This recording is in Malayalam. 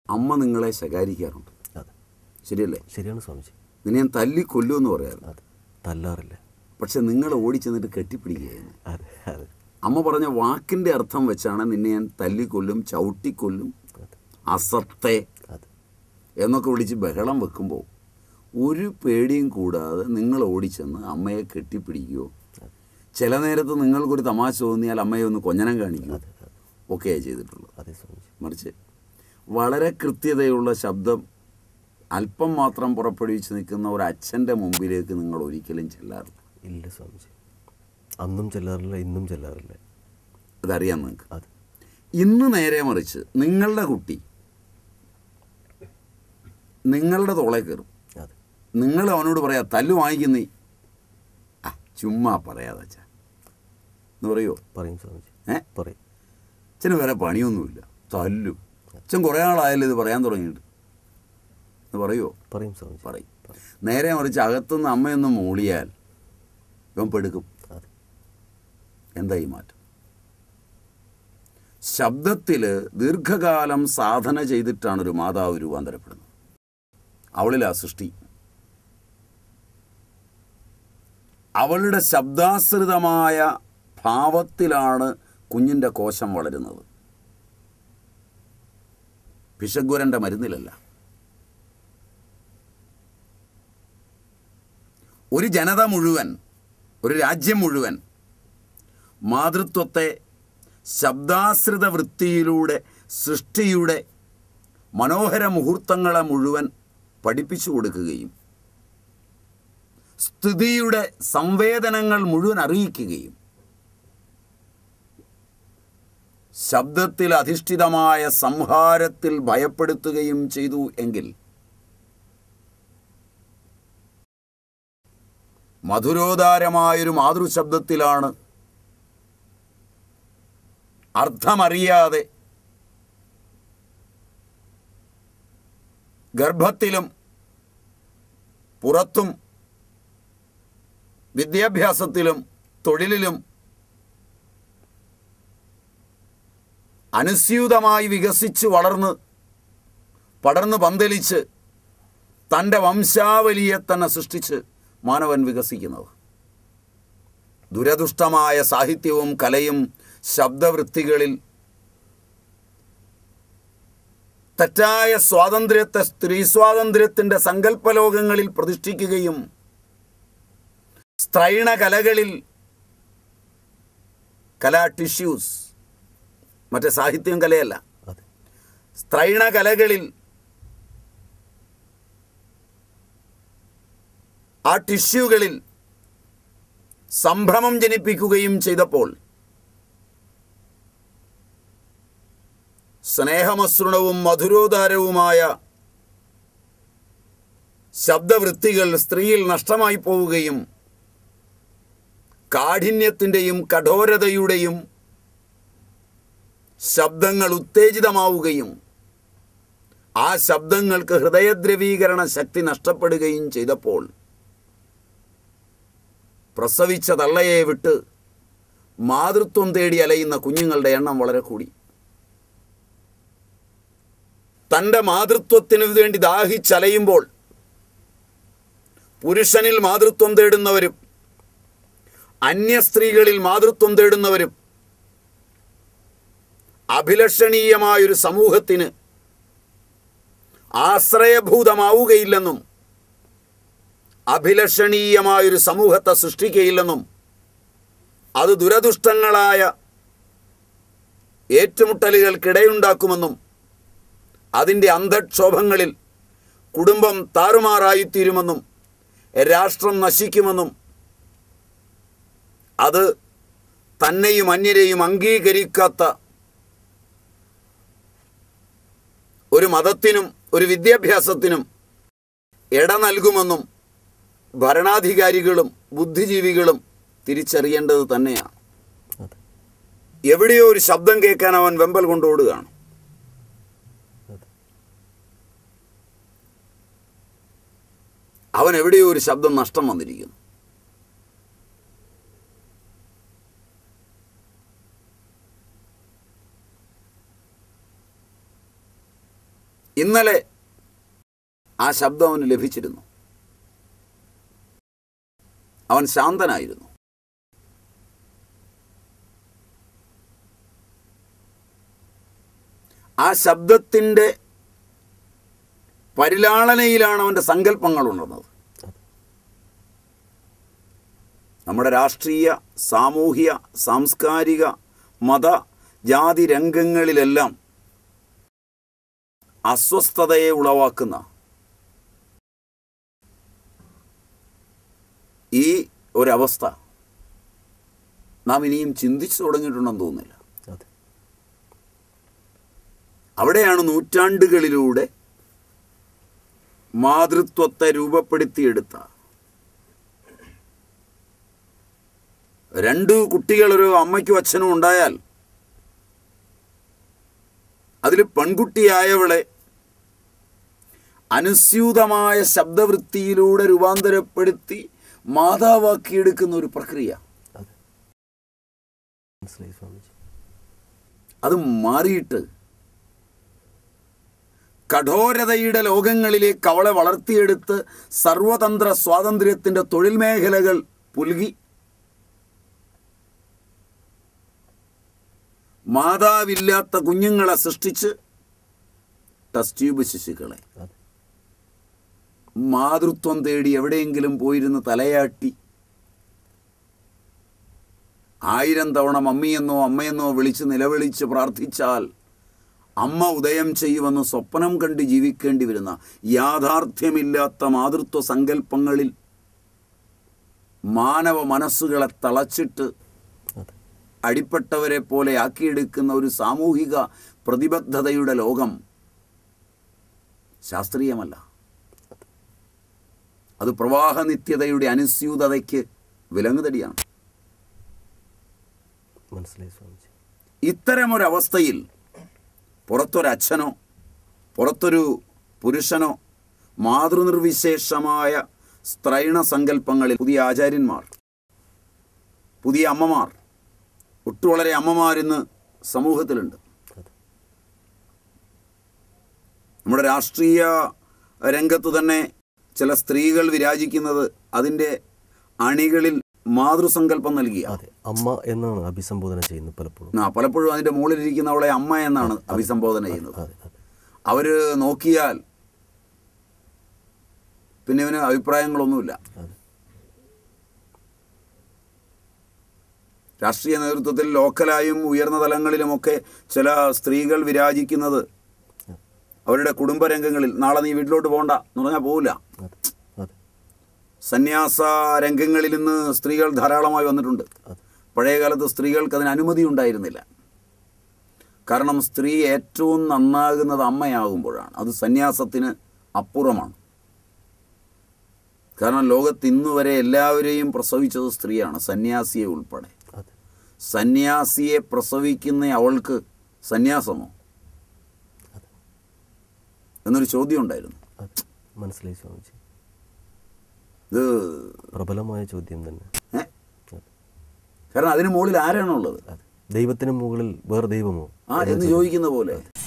അമ്മ നിങ്ങളെ ശകാരിക്കാറുണ്ട് അതെ ശരിയല്ലേ ശരിയാണ് സ്വാമിജി നിന്നെ ഞാൻ തല്ലി കൊല്ലുമെന്ന് പറയാറുണ്ട് അതെ തല്ലാറില്ല പക്ഷെ നിങ്ങൾ ഓടിച്ചെന്നിട്ട് കെട്ടിപ്പിടിക്കുകയാണ് അതെ അതെ അമ്മ പറഞ്ഞ വാക്കിൻ്റെ അർത്ഥം വെച്ചാണ് നിന്നെ ഞാൻ തല്ലിക്കൊല്ലും ചവിട്ടിക്കൊല്ലും അതെ അസത്തെ അതെ എന്നൊക്കെ വിളിച്ച് ബഹളം വെക്കുമ്പോൾ ഒരു പേടിയും കൂടാതെ നിങ്ങൾ ഓടിച്ചെന്ന് അമ്മയെ കെട്ടിപ്പിടിക്കുകയോ ചില നേരത്ത് നിങ്ങൾക്കൊരു തമാശ തോന്നിയാൽ അമ്മയെ ഒന്ന് കൊഞ്ഞനം കാണിക്കുകയോ അതെ അതെ ഒക്കെയാണ് ചെയ്തിട്ടുള്ളത് അതെ സ്വാമിജി മറിച്ച് വളരെ കൃത്യതയുള്ള ശബ്ദം അല്പം മാത്രം പുറപ്പെടുവിച്ച് നിൽക്കുന്ന ഒരു അച്ഛൻ്റെ മുമ്പിലേക്ക് നിങ്ങൾ ഒരിക്കലും ചെല്ലാറില്ല ഇല്ല സ്വാമിജി അന്നും ചെല്ലാറില്ല ഇന്നും ചെല്ലാറില്ല അതറിയാം നിങ്ങൾക്ക് അതെ ഇന്ന് നേരെ മറിച്ച് നിങ്ങളുടെ കുട്ടി നിങ്ങളുടെ തോളെ കയറും അതെ നിങ്ങൾ അവനോട് പറയാ തല്ലു വാങ്ങിക്കുന്നീ ആ ചുമ്മാ പറയാതെ അച്ഛാ എന്ന് പറയോ പറയും സ്വാമിജി ഏ പറയും അച്ഛന് വേറെ പണിയൊന്നുമില്ല തല്ലും അച്ഛൻ കുറേ ആളായാലും ഇത് പറയാൻ തുടങ്ങിയിട്ട് എന്ന് പറയോ പറയും സ്വാമിജി പറയും നേരെ മറിച്ച് അകത്തുനിന്ന് അമ്മയൊന്ന് മൂളിയാൽ ഇവൻ പെടുക്കും അതെ എന്താ ഈ മാറ്റം ശബ്ദത്തിൽ ദീർഘകാലം സാധന ചെയ്തിട്ടാണ് ഒരു മാതാവ് രൂപാന്തരപ്പെടുന്നത് അവളിലാ സൃഷ്ടി അവളുടെ ശബ്ദാശ്രിതമായ ഭാവത്തിലാണ് കുഞ്ഞിൻ്റെ കോശം വളരുന്നത് പിശഗ്വരൻ്റെ മരുന്നിലല്ല ഒരു ജനത മുഴുവൻ ഒരു രാജ്യം മുഴുവൻ മാതൃത്വത്തെ ശബ്ദാശ്രിത വൃത്തിയിലൂടെ സൃഷ്ടിയുടെ മനോഹര മുഹൂർത്തങ്ങളെ മുഴുവൻ പഠിപ്പിച്ചു കൊടുക്കുകയും സ്ഥിതിയുടെ സംവേദനങ്ങൾ മുഴുവൻ അറിയിക്കുകയും ശബ്ദത്തിൽ അധിഷ്ഠിതമായ സംഹാരത്തിൽ ഭയപ്പെടുത്തുകയും ചെയ്തു എങ്കിൽ മധുരോദാരമായൊരു മാതൃശബ്ദത്തിലാണ് അർത്ഥമറിയാതെ ഗർഭത്തിലും പുറത്തും വിദ്യാഭ്യാസത്തിലും തൊഴിലിലും അനുസ്യൂതമായി വികസിച്ച് വളർന്ന് പടർന്ന് പന്തലിച്ച് തൻ്റെ വംശാവലിയെ തന്നെ സൃഷ്ടിച്ച് മാനവൻ വികസിക്കുന്നത് ദുരദുഷ്ടമായ സാഹിത്യവും കലയും ശബ്ദവൃത്തികളിൽ തെറ്റായ സ്വാതന്ത്ര്യത്തെ സ്ത്രീ സ്വാതന്ത്ര്യത്തിൻ്റെ സങ്കല്പലോകങ്ങളിൽ പ്രതിഷ്ഠിക്കുകയും സ്ത്രൈണ കലകളിൽ കലാ ടിഷ്യൂസ് മറ്റേ സാഹിത്യം കലയല്ല അതെ സ്ത്രൈണ കലകളിൽ ആ ടിഷ്യൂകളിൽ സംഭ്രമം ജനിപ്പിക്കുകയും ചെയ്തപ്പോൾ സ്നേഹമസൃണവും മധുരോദാരവുമായ ശബ്ദവൃത്തികൾ സ്ത്രീയിൽ നഷ്ടമായി പോവുകയും കാഠിന്യത്തിൻ്റെയും കഠോരതയുടെയും ശബ്ദങ്ങൾ ഉത്തേജിതമാവുകയും ആ ശബ്ദങ്ങൾക്ക് ഹൃദയദ്രവീകരണ ശക്തി നഷ്ടപ്പെടുകയും ചെയ്തപ്പോൾ പ്രസവിച്ച തള്ളയെ വിട്ട് മാതൃത്വം തേടി അലയുന്ന കുഞ്ഞുങ്ങളുടെ എണ്ണം വളരെ കൂടി തൻ്റെ മാതൃത്വത്തിന് വേണ്ടി ദാഹിച്ചലയുമ്പോൾ പുരുഷനിൽ മാതൃത്വം തേടുന്നവരും അന്യ സ്ത്രീകളിൽ മാതൃത്വം തേടുന്നവരും അഭിലഷണീയമായൊരു സമൂഹത്തിന് ആശ്രയഭൂതമാവുകയില്ലെന്നും അഭിലഷണീയമായൊരു സമൂഹത്തെ സൃഷ്ടിക്കയില്ലെന്നും അത് ദുരദുഷ്ടങ്ങളായ ഏറ്റുമുട്ടലുകൾക്കിടയുണ്ടാക്കുമെന്നും അതിൻ്റെ അന്ധക്ഷോഭങ്ങളിൽ കുടുംബം താറുമാറായിത്തീരുമെന്നും രാഷ്ട്രം നശിക്കുമെന്നും അത് തന്നെയും അന്യരെയും അംഗീകരിക്കാത്ത ഒരു മതത്തിനും ഒരു വിദ്യാഭ്യാസത്തിനും ഇട നൽകുമെന്നും ഭരണാധികാരികളും ബുദ്ധിജീവികളും തിരിച്ചറിയേണ്ടത് തന്നെയാണ് അതെ എവിടെയോ ഒരു ശബ്ദം കേൾക്കാൻ അവൻ വെമ്പൽ കൊണ്ടോടുകയാണ് അതെ അവൻ എവിടെയോ ഒരു ശബ്ദം നഷ്ടം വന്നിരിക്കുന്നു ഇന്നലെ ആ ശബ്ദം അവന് ലഭിച്ചിരുന്നു അവൻ ശാന്തനായിരുന്നു ആ ശബ്ദത്തിൻ്റെ പരിലാളനയിലാണ് അവൻ്റെ സങ്കല്പങ്ങൾ ഉണർന്നത് നമ്മുടെ രാഷ്ട്രീയ സാമൂഹ്യ സാംസ്കാരിക മത ജാതി രംഗങ്ങളിലെല്ലാം അസ്വസ്ഥതയെ ഉളവാക്കുന്ന ഈ ഒരവസ്ഥ നാം ഇനിയും ചിന്തിച്ചു തുടങ്ങിയിട്ടുണ്ടെന്ന് തോന്നുന്നില്ല അതെ അവിടെയാണ് നൂറ്റാണ്ടുകളിലൂടെ മാതൃത്വത്തെ രൂപപ്പെടുത്തിയെടുത്ത രണ്ട് കുട്ടികളൊരു അമ്മയ്ക്കും അച്ഛനും ഉണ്ടായാൽ അതിൽ പെൺകുട്ടിയായവളെ അനുസ്യൂതമായ ശബ്ദവൃത്തിയിലൂടെ രൂപാന്തരപ്പെടുത്തി മാതാവാക്കിയെടുക്കുന്ന ഒരു പ്രക്രിയ അതെ മനസ്സിലായി സ്വാമിജി അത് മാറിയിട്ട് കഠോരതയുടെ ലോകങ്ങളിലേക്ക് അവളെ വളർത്തിയെടുത്ത് സർവതന്ത്ര സ്വാതന്ത്ര്യത്തിൻ്റെ തൊഴിൽ മേഖലകൾ പുൽകി മാതാവില്ലാത്ത കുഞ്ഞുങ്ങളെ സൃഷ്ടിച്ച് ടെസ്റ്റ് ട്യൂബ് ശിശുക്കളെ അതെ മാതൃത്വം തേടി എവിടെയെങ്കിലും പോയിരുന്ന് തലയാട്ടി ആയിരം തവണ മമ്മിയെന്നോ അമ്മയെന്നോ വിളിച്ച് നിലവിളിച്ച് പ്രാർത്ഥിച്ചാൽ അമ്മ ഉദയം ചെയ്യുമെന്ന് സ്വപ്നം കണ്ട് ജീവിക്കേണ്ടി വരുന്ന യാഥാർത്ഥ്യമില്ലാത്ത മാതൃത്വ സങ്കല്പങ്ങളിൽ മാനവ മനസ്സുകളെ തളച്ചിട്ട് അതെ അടിപ്പെട്ടവരെ പോലെ ആക്കിയെടുക്കുന്ന ഒരു സാമൂഹിക പ്രതിബദ്ധതയുടെ ലോകം ശാസ്ത്രീയമല്ല അത് പ്രവാഹനിത്യതയുടെ അനുസ്യൂതതയ്ക്ക് വിലങ്ങുതടിയാണ് മനസ്സിലായി സ്വാമിജി ഇത്തരമൊരവസ്ഥയിൽ പുറത്തൊരച്ഛനോ പുറത്തൊരു പുരുഷനോ മാതൃനിർവിശേഷമായ സ്ത്രൈണ സങ്കല്പങ്ങളിൽ പുതിയ ആചാര്യന്മാർ പുതിയ അമ്മമാർ ഒട്ടു വളരെ അമ്മമാരിന്ന് സമൂഹത്തിലുണ്ട് അതെ നമ്മുടെ രാഷ്ട്രീയ രംഗത്ത് തന്നെ ചില സ്ത്രീകൾ വിരാജിക്കുന്നത് അതിൻ്റെ അണികളിൽ മാതൃസങ്കല്പം നൽകിയ അതെ അമ്മ എന്നാണ് അഭിസംബോധന ചെയ്യുന്നത് പലപ്പോഴും ആ പലപ്പോഴും അതിൻ്റെ മുകളിലിരിക്കുന്നവളെ അമ്മ എന്നാണ് അഭിസംബോധന ചെയ്യുന്നത് അതെ അതെ അവർ നോക്കിയാൽ പിന്നെ ഇവന് അഭിപ്രായങ്ങളൊന്നുമില്ല അതെ രാഷ്ട്രീയ നേതൃത്വത്തിൽ ലോക്കലായും ഉയർന്ന തലങ്ങളിലുമൊക്കെ ചില സ്ത്രീകൾ വിരാജിക്കുന്നത് അവരുടെ കുടുംബരംഗങ്ങളിൽ നാളെ നീ വീട്ടിലോട്ട് പോകണ്ട എന്ന് പറഞ്ഞാൽ പോവില്ല അതെ അതെ സന്യാസ രംഗങ്ങളിൽ ഇന്ന് സ്ത്രീകൾ ധാരാളമായി വന്നിട്ടുണ്ട് അതെ പഴയ കാലത്ത് സ്ത്രീകൾക്ക് അതിന് അനുമതി ഉണ്ടായിരുന്നില്ല കാരണം സ്ത്രീ ഏറ്റവും നന്നാകുന്നത് അമ്മയാകുമ്പോഴാണ് അത് സന്യാസത്തിന് അപ്പുറമാണ് കാരണം ലോകത്ത് ഇന്നു വരെ എല്ലാവരെയും പ്രസവിച്ചത് സ്ത്രീയാണ് സന്യാസിയെ ഉൾപ്പെടെ അതെ സന്യാസിയെ പ്രസവിക്കുന്ന അവൾക്ക് സന്യാസമോ അതെ എന്നൊരു ചോദ്യം ഉണ്ടായിരുന്നു അതെ മനസ്സിലായി സ്വാമിജി ഇത് പ്രബലമായ ചോദ്യം തന്നെ ഏ? അതെ കാരണം അതിന് മുകളിൽ ആരാണുള്ളത് അതെ ദൈവത്തിന് മുകളിൽ വേറെ ദൈവമോ ആ എന്ന് ചോദിക്കുന്ന പോലെ